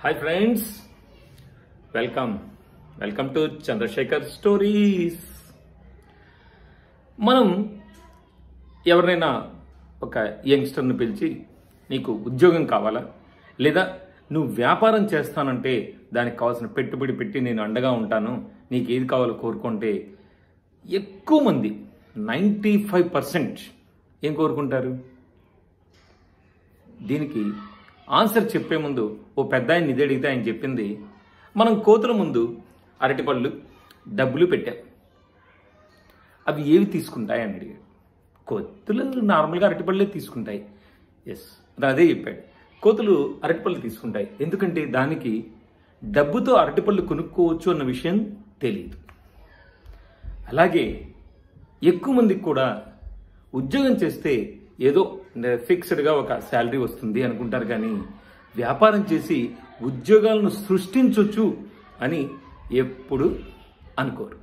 hi friends welcome welcome to Chandrashekar stories మనం ఎవరినైనా ఒక యంగ్స్టర్ని పిలిచి నీకు ఉద్యోగం కావాలా లేదా నువ్వు వ్యాపారం చేస్తానంటే దానికి కావాల్సిన పెట్టుబడి పెట్టి నేను అండగా ఉంటాను నీకు ఏది కావాలో కోరుకుంటే ఎక్కువ మంది నైంటీ ఫైవ్ పర్సెంట్ ఏం కోరుకుంటారు దీనికి ఆన్సర్ చెప్పే ముందు ఓ పెద్ద ఆయన ఇది అడిగితే ఆయన చెప్పింది మనం కోతుల ముందు అరటిపళ్ళు డబ్బులు పెట్టాం అవి ఏవి తీసుకుంటాయి అని అడిగాడు కోతులు నార్మల్గా అరటిపళ్ళే తీసుకుంటాయి ఎస్ అదే చెప్పాడు కోతులు అరటిపళ్ళు తీసుకుంటాయి ఎందుకంటే దానికి డబ్బుతో అరటిపళ్ళు కొనుక్కోవచ్చు అన్న విషయం తెలియదు అలాగే ఎక్కువ మందికి కూడా ఉద్యోగం చేస్తే ఏదో ఫిక్స్డ్గా ఒక శాలరీ వస్తుంది అనుకుంటారు కానీ వ్యాపారం చేసి ఉద్యోగాలను సృష్టించవచ్చు అని ఎప్పుడు అనుకోరు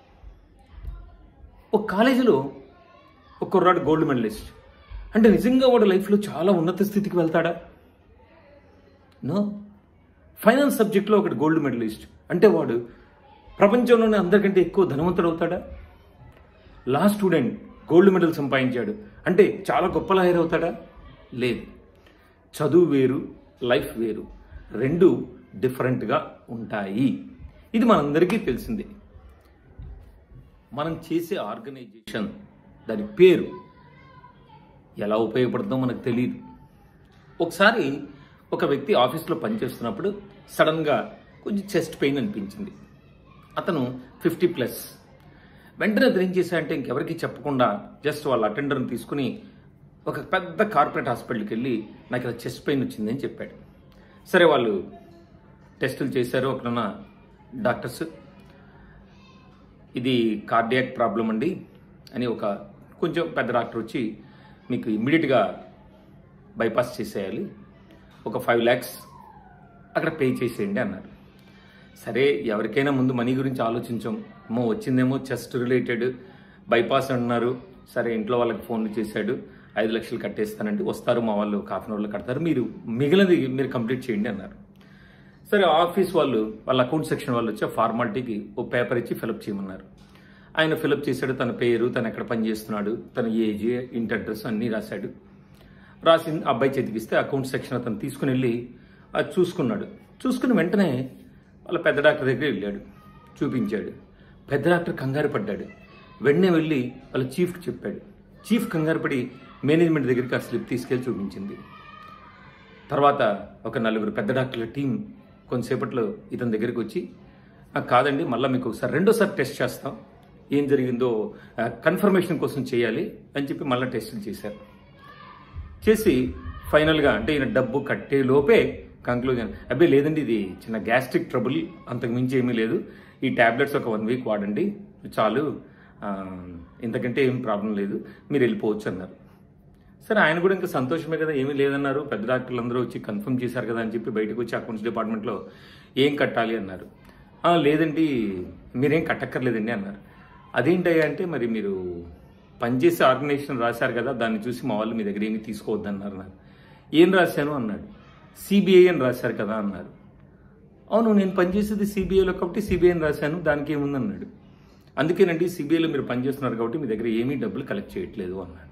ఒక కాలేజీలో ఒక కుర్రాడు గోల్డ్ మెడలిస్ట్ అంటే నిజంగా వాడు లైఫ్లో చాలా ఉన్నత స్థితికి వెళ్తాడా నో ఫైనాన్స్ సబ్జెక్ట్లో ఒకటి గోల్డ్ మెడలిస్ట్ అంటే వాడు ప్రపంచంలోనే అందరికంటే ఎక్కువ ధనవంతుడు అవుతాడా లా స్టూడెంట్ గోల్డ్ మెడల్ సంపాదించాడు అంటే చాలా గొప్ప లాయర్ అవుతాడా లేదు చదువు వేరు లైఫ్ వేరు రెండు డిఫరెంట్గా ఉంటాయి ఇది మనందరికీ తెలిసిందే మనం చేసే ఆర్గనైజేషన్ దాని పేరు ఎలా ఉపయోగపడుతుందో మనకు తెలియదు ఒకసారి ఒక వ్యక్తి ఆఫీస్లో పనిచేస్తున్నప్పుడు సడన్గా కొంచెం చెస్ట్ పెయిన్ అనిపించింది అతను ఫిఫ్టీ ప్లస్ వెంటనే అతను ఏం చేశాడంటే ఇంకెవరికి చెప్పకుండా జస్ట్ వాళ్ళ అటెండర్ని తీసుకుని ఒక పెద్ద కార్పొరేట్ హాస్పిటల్కి వెళ్ళి నాకు ఇలా చెస్ట్ పెయిన్ వచ్చింది అని చెప్పాడు సరే వాళ్ళు టెస్టులు చేశారు అక్కడున్న డాక్టర్స్ ఇది కార్డియాక్ ప్రాబ్లం అండి అని ఒక కొంచెం పెద్ద డాక్టర్ వచ్చి మీకు ఇమ్మీడియట్గా బైపాస్ చేసేయాలి ఒక ఫైవ్ ల్యాక్స్ అక్కడ పే చేసేయండి అన్నారు సరే ఎవరికైనా ముందు మనీ గురించి ఆలోచించాం అమ్మో వచ్చిందేమో చెస్ట్ రిలేటెడ్ బైపాస్ అంటున్నారు సరే ఇంట్లో వాళ్ళకి ఫోన్లు చేశాడు ఐదు లక్షలు కట్టేస్తానండి వస్తారు మా వాళ్ళు ఒక హాఫ్ అన్ అవర్లో కడతారు మీరు మిగిలినది మీరు కంప్లీట్ చేయండి అన్నారు సరే ఆఫీస్ వాళ్ళు వాళ్ళ అకౌంట్ సెక్షన్ వాళ్ళు వచ్చి ఆ ఫార్మాలిటీకి ఓ పేపర్ ఇచ్చి ఫిలప్ చేయమన్నారు ఆయన ఫిలప్ చేశాడు తన పేరు తను ఎక్కడ పని చేస్తున్నాడు తన ఏజ్ ఇంటి అడ్రస్ అన్నీ రాశాడు రాసి అబ్బాయి చేతికిస్తే అకౌంట్ సెక్షన్ అతను తీసుకుని వెళ్ళి అది చూసుకున్నాడు చూసుకుని వెంటనే వాళ్ళ పెద్ద డాక్టర్ దగ్గర వెళ్ళాడు చూపించాడు పెద్ద డాక్టర్ కంగారు పడ్డాడు వెంటనే వెళ్ళి వాళ్ళ చీఫ్కి చెప్పాడు చీఫ్ కంగారు పడి మేనేజ్మెంట్ దగ్గరికి ఆ స్లిప్ తీసుకెళ్ళి చూపించింది తర్వాత ఒక నలుగురు పెద్ద డాక్టర్ల టీం కొంతసేపట్లో ఇతని దగ్గరికి వచ్చి "ఆ, కాదండి మళ్ళీ మీకు ఒకసారి రెండోసారి టెస్ట్ చేస్తాం ఏం జరిగిందో కన్ఫర్మేషన్ కోసం చేయాలి అని చెప్పి మళ్ళీ టెస్టులు చేశారు చేసి ఫైనల్గా అంటే ఈయన డబ్బు కట్టే లోపే కంక్లూజన్ అబ్బే లేదండి ఇది చిన్న గ్యాస్ట్రిక్ ట్రబుల్ అంతకు మించి ఏమీ లేదు ఈ ట్యాబ్లెట్స్ ఒక వన్ వీక్ వాడండి చాలు ఆ, ఇంతకంటే ఏం ప్రాబ్లం లేదు మీరు వెళ్ళిపోవచ్చు అన్నారు సరే ఆయన కూడా ఇంకా సంతోషమే కదా ఏమీ లేదన్నారు పెద్ద డాక్టర్లు అందరూ వచ్చి కన్ఫర్మ్ చేశారు కదా అని చెప్పి బయటకు వచ్చి అకౌంట్స్ డిపార్ట్మెంట్లో ఏం కట్టాలి అన్నారు "ఆ, లేదండి మీరేం కట్టక్కర్లేదండి అన్నారు అదేంటయ్యా అంటే మరి మీరు పనిచేసే ఆర్గనైజేషన్ రాశారు కదా దాన్ని చూసి మా వాళ్ళు మీ దగ్గర ఏమీ తీసుకోవద్దన్నారు నాకు ఏం రాశాను అన్నాడు సిబిఐ అని రాశారు కదా అన్నారు అవును నేను పనిచేసేది సిబిఐలో కాబట్టి సిబిఐ అని రాశాను దానికి ఏముంది అన్నాడు అందుకేనండి సిబిఐలో మీరు పనిచేస్తున్నారు కాబట్టి మీ దగ్గర ఏమీ డబ్బులు కలెక్ట్ చేయట్లేదు అన్నాడు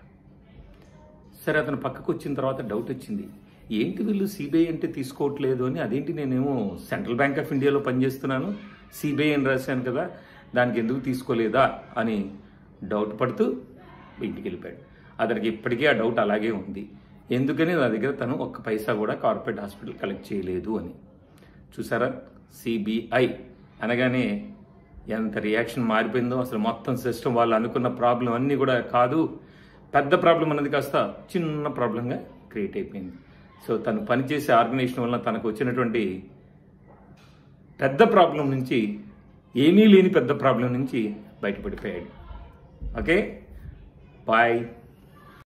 సరే అతను పక్కకు వచ్చిన తర్వాత డౌట్ వచ్చింది ఏంటి వీళ్ళు సిబిఐ అంటే తీసుకోవట్లేదు అని అదేంటి నేనేమో సెంట్రల్ బ్యాంక్ ఆఫ్ ఇండియాలో పనిచేస్తున్నాను సిబిఐ అని రాశాను కదా దానికి ఎందుకు తీసుకోలేదా అని డౌట్ పడుతూ ఇంటికి వెళ్ళిపోయాడు అతనికి ఇప్పటికీ ఆ డౌట్ అలాగే ఉంది ఎందుకని నా దగ్గర తను ఒక్క పైసా కూడా కార్పొరేట్ హాస్పిటల్ కలెక్ట్ చేయలేదు అని చూసారా సిబిఐ అనగానే ఎంత రియాక్షన్ మారిపోయిందో అసలు మొత్తం సిస్టమ్ వాళ్ళు అనుకున్న ప్రాబ్లం అన్నీ కూడా కాదు పెద్ద ప్రాబ్లం అన్నది కాస్త చిన్న ప్రాబ్లంగా క్రియేట్ అయిపోయింది సో తను పనిచేసే ఆర్గనైజేషన్ వల్ల తనకు వచ్చినటువంటి పెద్ద ప్రాబ్లం నుంచి ఏమీ లేని పెద్ద ప్రాబ్లం నుంచి బయటపడిపోయాడు ఓకే బాయ్